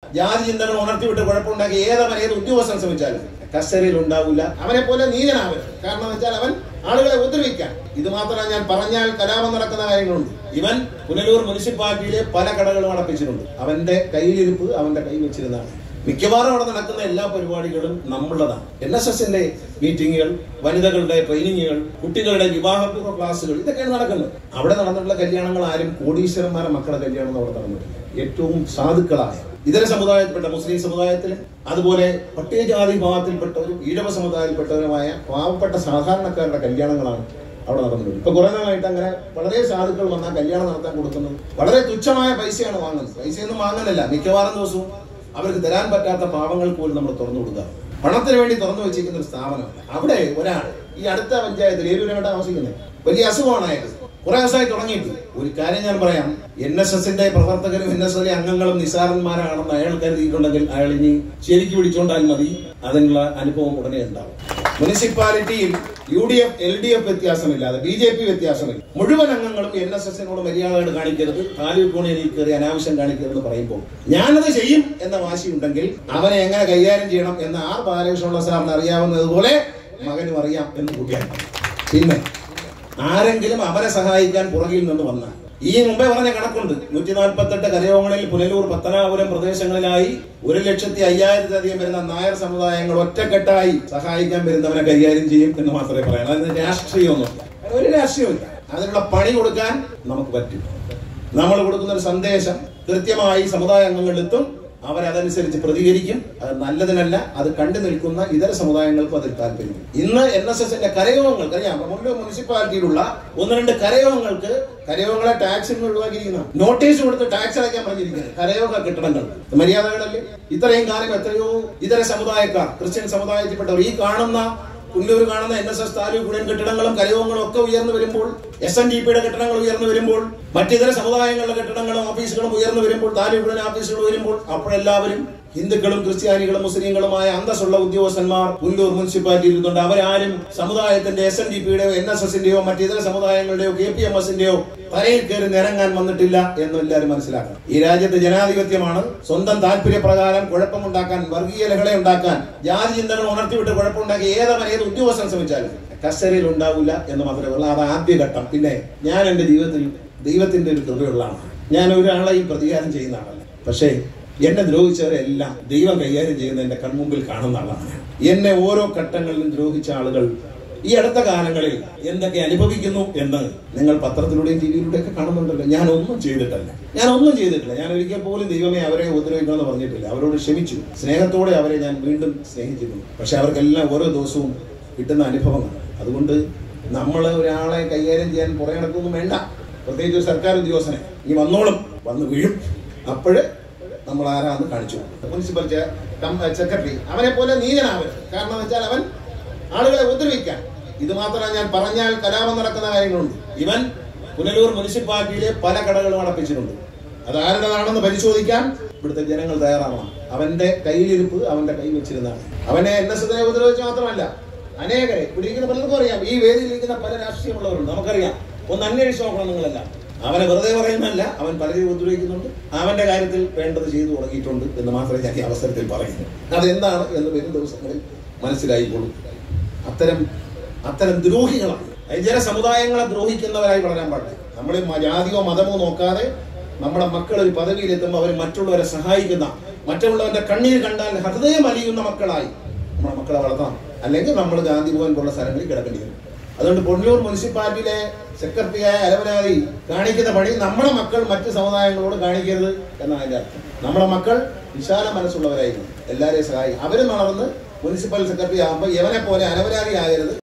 ജാതി ചിന്തകൾ ഉണർത്തിവിട്ട് കുഴപ്പമുണ്ടാക്കി ഏതവൻ ഏത് ഉദ്യോഗസ്ഥൻ ശ്രമിച്ചാലും കസ്റ്റഡിയിൽ ഉണ്ടാവില്ല അവനെ പോലെ നീതനാവരുത് കാരണം എന്ന് വെച്ചാൽ അവൻ ആളുകളെ ഉപദ്രവിക്കാൻ ഇത് മാത്രമല്ല ഞാൻ പറഞ്ഞാൽ കലാപം നടക്കുന്ന കാര്യങ്ങളുണ്ട് ഇവൻ പുനലൂർ മുനിസിപ്പാലിറ്റിയിലെ പല കടകളും അടപ്പിച്ചിട്ടുണ്ട് അവന്റെ കയ്യിലിരിപ്പ് അവന്റെ കൈ വെച്ചിരുന്നതാണ് മിക്കവാറും അവിടെ നടക്കുന്ന എല്ലാ പരിപാടികളും നമ്മളുടേതാണ് എൻ എസ് എസിന്റെ മീറ്റിങ്ങുകൾ വനിതകളുടെ ട്രെയിനിങ്ങുകൾ കുട്ടികളുടെ വിവാഹപൂർവ്വ ക്ലാസ്സുകൾ ഇതൊക്കെയാണ് നടക്കുന്നത് അവിടെ നടന്നിട്ടുള്ള കല്യാണങ്ങൾ ആരും കോടീശ്വരന്മാരെ മക്കളുടെ കല്യാണം അവിടെ നടന്നിട്ടില്ല ഏറ്റവും സാധുക്കളായ ഇതര സമുദായത്തിൽപ്പെട്ട മുസ്ലിം സമുദായത്തിലും അതുപോലെ പട്ടികജാതി വിഭാഗത്തിൽപ്പെട്ടവരും ഈഴവ സമുദായത്തിൽപ്പെട്ടവരുമായ പാവപ്പെട്ട സാധാരണക്കാരുടെ കല്യാണങ്ങളാണ് അവിടെ നടന്നിട്ടുണ്ട് ഇപ്പൊ കുറെ നാളായിട്ട് അങ്ങനെ വളരെ സാധുക്കൾ വന്നാൽ കല്യാണം നടത്താൻ കൊടുക്കുന്നത് വളരെ തുച്ഛമായ പൈസയാണ് വാങ്ങുന്നത് പൈസയൊന്നും വാങ്ങുന്നില്ല മിക്കവാറും ദിവസവും അവർക്ക് തരാൻ പറ്റാത്ത പാവങ്ങൾക്ക് പോലും നമ്മൾ തുറന്നു കൊടുക്കുക പണത്തിന് വേണ്ടി തുറന്നു വെച്ചിരിക്കുന്ന ഒരു സ്ഥാപനമല്ല അവിടെ ഒരാൾ ഈ അടുത്ത പഞ്ചായത്തിൽ ഏരൂരാണ് താമസിക്കുന്നത് വലിയ അസുഖമാണ് അയാൾക്ക് കുറെ ദിവസമായി തുടങ്ങിയിട്ട് ഒരു കാര്യം ഞാൻ പറയാം എൻ എസ് എസിന്റെ പ്രവർത്തകരും എൻ എസ് എസിലെ അംഗങ്ങളും നിസാരന്മാരാണെന്ന് അയാൾ കരുതിയിട്ടുണ്ടെങ്കിൽ അയാൾ ഇനി ശരിക്ക് പിടിച്ചോണ്ടാൽ മതി അതിനുള്ള അനുഭവം ഉടനെ ഉണ്ടാവും മുനിസിപ്പാലിറ്റിയിൽ U D F L D F വ്യത്യാസമില്ലാതെ ബി ജെ പി വ്യത്യാസമില്ല മുഴുവൻ അംഗങ്ങളും എൻ എസ് എസിനോട് മര്യാദകൾ കാണിക്കരുത് താലൂക്ക് കോണിയിൽ കയറി അനാവശ്യം കാണിക്കരുത് പറയുമ്പോൾ ഞാനത് ചെയ്യും എന്ന വാശിയുണ്ടെങ്കിൽ അവനെ എങ്ങനെ കൈകാര്യം ചെയ്യണം എന്ന് ആർ ബാലകൃഷ്ണപിള്ള സാറിന് അറിയാവുന്നതുപോലെ മകനും അറിയാം എന്ന് കൂട്ടിയാണ് പിന്നെ ആരെങ്കിലും അവരെ സഹായിക്കാൻ പുറകിൽ നിന്ന് വന്നാൽ ഈ മുമ്പേ പറഞ്ഞ കണക്കുണ്ട് നൂറ്റി നാൽപ്പത്തെട്ട് കരയോഗങ്ങളിൽ പുനലൂർ പത്തനാപുരം പ്രദേശങ്ങളിലായി ഒരു ലക്ഷത്തി അയ്യായിരത്തിലധികം വരുന്ന നായർ സമുദായങ്ങൾ ഒറ്റക്കെട്ടായി സഹായിക്കാൻ വരുന്നവനെ കൈകാര്യം ചെയ്യും എന്ന് മാത്രമേ പറയാൻ അതിന് രാഷ്ട്രീയമൊന്നുമില്ല ഒരു രാഷ്ട്രീയമില്ല അതിനുള്ള പണി കൊടുക്കാൻ നമുക്ക് പറ്റും നമ്മൾ കൊടുക്കുന്ന ഒരു സന്ദേശം കൃത്യമായി സമുദായ അംഗങ്ങളിലെത്തും അവരതനുസരിച്ച് പ്രതികരിക്കും അത് നല്ലതിനല്ല അത് കണ്ടു നിൽക്കുന്ന ഇതര സമുദായങ്ങൾക്കും അതിൽ താല്പര്യം ഇന്ന് എൻ എസ് എസിന്റെ കരയോഗങ്ങൾക്ക് അറിയാം മുല്ലൂർ മുനിസിപ്പാലിറ്റിയിലുള്ള ഒന്ന് രണ്ട് കരയോഗങ്ങൾക്ക് കരയോഗങ്ങളെ ടാക്സിൽ നിന്ന് ഒഴിവാക്കിയിരിക്കുന്ന നോട്ടീസ് കൊടുത്ത് ടാക്സ് അടയ്ക്കാൻ പറഞ്ഞിരിക്കുന്നത് കരയോഗ കെട്ടിടങ്ങൾ മര്യാദകളല്ലേ ഇത്രയും കാലം എത്രയോ ഇതര സമുദായക്കാർ ക്രിസ്ത്യൻ സമുദായത്തിൽപ്പെട്ടവർ ഈ കാണുന്ന പുല്ലൂർ കാണുന്ന എൻ എസ് എസ് താലൂക്ക് ഉടൻ കെട്ടിടങ്ങളും കരയോഗങ്ങളും ഒക്കെ ഉയർന്നു വരുമ്പോൾ എസ് എൻ ഡി പിയുടെ കെട്ടിടങ്ങൾ ഉയർന്നു വരുമ്പോൾ മറ്റിതര സമുദായങ്ങളുടെ കെട്ടിടങ്ങളും ഓഫീസുകളും ഉയർന്നു വരുമ്പോൾ താലൂക്ക് ഉടൻ ഓഫീസുകൾ വരുമ്പോൾ അപ്പോഴെല്ലാവരും ഹിന്ദുക്കളും ക്രിസ്ത്യാനികളും മുസ്ലിങ്ങളുമായ അന്തസ്സുള്ള ഉദ്യോഗസ്ഥന്മാർ പുല്ലൂർ മുനിസിപ്പാലിറ്റിയിൽ ഇരുന്നുണ്ട് അവരാരും സമുദായത്തിന്റെ എസ് എൻ ഡി പിയുടെയോ എൻ എസ് എസിന്റെയോ മറ്റിതര സമുദായങ്ങളുടെയോ കെ പി എം എസിന്റെയോ തലയിൽ കയറി നിരങ്ങാൻ വന്നിട്ടില്ല എന്ന് എല്ലാവരും മനസ്സിലാക്കണം ഈ രാജ്യത്ത് ജനാധിപത്യമാണ് സ്വന്തം താല്പര്യപ്രകാരം കുഴപ്പമുണ്ടാക്കാൻ വർഗീയ ലഹള ഉണ്ടാക്കാൻ ജാതി ചിന്തകൾ ഉണർത്തിവിട്ട് കുഴപ്പമുണ്ടാക്കി ഏതവൻ ഏത് ഉദ്യോഗസ്ഥൻ ശ്രമിച്ചാലും കസ്റ്റഡിയിൽ ഉണ്ടാവില്ല എന്ന് മാത്രമേ ഉള്ളൂ അത് ആദ്യ ഘട്ടം പിന്നെ ഞാൻ എന്റെ ജീവിതത്തിൽ ദൈവത്തിന്റെ ഒരു കൃപയുള്ള ആളാണ് ഞാൻ ഒരാളെയും പ്രതികാരം ചെയ്യുന്ന ആളല്ല പക്ഷേ എന്നെ ദ്രോഹിച്ചവരെ എല്ലാം ദൈവം കൈകാര്യം ചെയ്യുന്ന എന്റെ കൺമുമ്പിൽ കാണുന്ന ആളാണ് ഞാൻ. എന്നെ ഓരോ ഘട്ടങ്ങളിലും ദ്രോഹിച്ച ആളുകൾ ഈ അടുത്ത കാലങ്ങളിൽ എന്തൊക്കെ അനുഭവിക്കുന്നു എന്ന് നിങ്ങൾ പത്രത്തിലൂടെയും ടി വിയിലൂടെ ഒക്കെ കാണുന്നുണ്ടല്ലോ ഞാൻ ഒന്നും ചെയ്തിട്ടല്ല ഞാൻ ഒന്നും ചെയ്തിട്ടില്ല ഞാൻ ഒരിക്കൽ പോലും ദൈവമേ അവരെ ഉപദ്രവിക്കണമെന്ന് പറഞ്ഞിട്ടില്ല അവരോട് ക്ഷമിച്ചു സ്നേഹത്തോടെ അവരെ ഞാൻ വീണ്ടും സ്നേഹിച്ചിരുന്നു പക്ഷെ അവർക്കെല്ലാം ഓരോ ദിവസവും കിട്ടുന്ന അനുഭവമാണ് അതുകൊണ്ട് നമ്മൾ ഒരാളെ കൈകാര്യം ചെയ്യാൻ പുറകെ നടക്കൊന്നും വേണ്ട പ്രത്യേകിച്ച് ഒരു സർക്കാർ ഉദ്യോഗസ്ഥനെ ഈ വന്നോളും വന്ന് വീഴും അപ്പോഴ് നമ്മൾ ആരാന്ന് കാണിച്ചു മുനിസിപ്പൽ സെക്രട്ടറി അവനെ പോലെ നീതനാവരുത് കാരണം എന്ന് വെച്ചാൽ അവൻ ആളുകളെ ഉപദ്രവിക്കാൻ ഇത് മാത്രമല്ല ഞാൻ പറഞ്ഞാൽ കലാപം നടക്കുന്ന കാര്യങ്ങളുണ്ട് ഇവൻ പുനലൂർ മുനിസിപ്പാലിറ്റിയിലെ പല കടകളും അടപ്പിച്ചിട്ടുണ്ട് അത് ആരുടേതാണെന്ന് പരിശോധിക്കാൻ ഇവിടുത്തെ ജനങ്ങൾ തയ്യാറാവണം അവന്റെ കയ്യിലിരിപ്പ് അവന്റെ കൈ വെച്ചിരുന്നതാണ് അവനെ എൻ എസ് എസിനെ ഉപദ്രവിച്ച് മാത്രമല്ല അനേകരെ ഇവിടെ ഇരിക്കുന്ന പലർക്കും അറിയാം ഈ വേദിയിൽ ഇരിക്കുന്ന പല രാഷ്ട്രീയമുള്ളവരുണ്ട് നമുക്കറിയാം ഒന്ന് അന്വേഷിച്ച് നോക്കണം നിങ്ങളെല്ലാം അവനെ വെറുതെ പറയുന്നതല്ല അവൻ പലരും ഉപദ്രവിക്കുന്നുണ്ട് അവന്റെ കാര്യത്തിൽ വേണ്ടത് ചെയ്തു തുടങ്ങിയിട്ടുണ്ട് എന്ന് മാത്രമേ ഞാൻ ഈ അവസരത്തിൽ പറയുന്നു അതെന്താണ് എന്ന് വരും ദിവസങ്ങളിൽ മനസ്സിലായിക്കോളും അത്തരം അത്തരം ദ്രോഹികളാണ് ചില സമുദായങ്ങളെ ദ്രോഹിക്കുന്നവരായി വളരാൻ പാടില്ല നമ്മൾ ജാതിയോ മതമോ നോക്കാതെ നമ്മുടെ മക്കൾ ഒരു പദവിയിലെത്തുമ്പോൾ അവർ മറ്റുള്ളവരെ സഹായിക്കുന്ന മറ്റുള്ളവരുടെ കണ്ണീർ കണ്ടാൽ ഹൃദയം അലിയുന്ന മക്കളായി നമ്മുടെ മക്കളെ വളർത്തണം അല്ലെങ്കിൽ നമ്മൾ ഗാന്ധി ഭവൻ പോലുള്ള സ്ഥലങ്ങളിൽ കിടക്കേണ്ടി വരും അതുകൊണ്ട് പൊന്നൂർ മുനിസിപ്പാലിറ്റിയിലെ സെക്രട്ടറിയായ അലവനാതി കാണിക്കുന്ന പണി നമ്മുടെ മക്കൾ മറ്റ് സമുദായങ്ങളോട് കാണിക്കരുത് എന്നാണ് അതിന്റെ അർത്ഥം നമ്മുടെ മക്കൾ വിശാല മനസ്സുള്ളവരായിരിക്കും എല്ലാവരെയും സഹായിക്കും അവരും വളർന്ന് മുനിസിപ്പൽ സെക്രട്ടറി ആകുമ്പോൾ ഇവനെ പോലെ അലവരാതി ആകരുത്